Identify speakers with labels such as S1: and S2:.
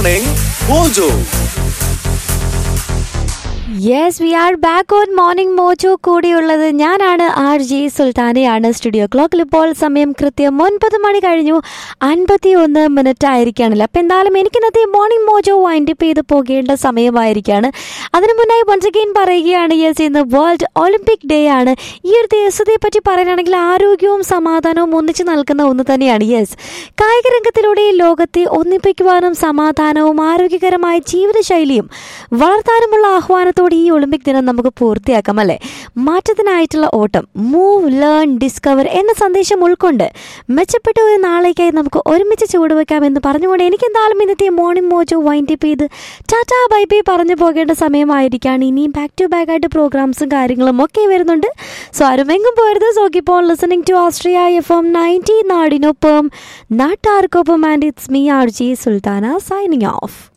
S1: Morning Mojo.
S2: Yes we are back on morning Mojo കൂടിയുള്ളത് ഞാനാണ് R G സുൽത്താനയാണ് studio ക്ലോക്കിൽ ഇപ്പോൾ സമയം കൃത്യം ഒൻപത് മണി കഴിഞ്ഞു അൻപത്തി ഒന്ന് മിനിറ്റ് ആയിരിക്കുകയാണല്ലോ അപ്പം എന്തായാലും എനിക്ക് ഇന്നത്തെ മോർണിംഗ് മോജോ വൈൻഡപ്പ് ചെയ്ത് പോകേണ്ട സമയമായിരിക്കുകയാണ് അതിനു മുന്നായി വൺസ് അഗെയിൻ പറയുകയാണ് യെസ് ഇന്ന് വേൾഡ് ഒളിമ്പിക് ഡേ ആണ് ഈ ഒരു ദിവസത്തെ പറ്റി പറയാനാണെങ്കിൽ ആരോഗ്യവും സമാധാനവും ഒന്നിച്ച് നൽകുന്ന ഒന്ന് തന്നെയാണ് യെസ് കായിക രംഗത്തിലൂടെ ലോകത്തെ ഒന്നിപ്പിക്കുവാനും സമാധാനവും ആരോഗ്യകരമായ ജീവിതശൈലിയും വളർത്താനുമുള്ള ആഹ്വാനത്തോടെ ഈ ഒളിമ്പിക് ദിനം നമുക്ക് പൂർത്തിയാക്കാം അല്ലേ മാറ്റത്തിനായിട്ടുള്ള ഓട്ടം മൂവ് ലേൺ ഡിസ്കവർ എന്ന സന്ദേശം ഉൾക്കൊണ്ട് മെച്ചപ്പെട്ട ഒരു നാളേക്കായി നമുക്ക് ഒരുമിച്ച് ചുവടുവെക്കാം എന്ന് പറഞ്ഞുകൊണ്ട് എനിക്ക് എന്തായാലും ഇന്നത്തെ മോർണിംഗ് മോജോ വൈൻഡപ്പ് ചെയ്ത് ടാറ്റാ ബൈ ബൈ പറഞ്ഞു പോകേണ്ട സമയമായിരിക്കാണ് ഇനിയും ബാക്ക് ടു ബാക്ക് ആയിട്ട് പ്രോഗ്രാംസും കാര്യങ്ങളും ഒക്കെ വരുന്നുണ്ട് സോ ആരും എങ്ങും പോരുത് സോ ഇപ്പോൾ listening to Austria F M ninety നാടിനൊപ്പം നാട്ടാർക്കൊപ്പം and it's me R J Sultana signing of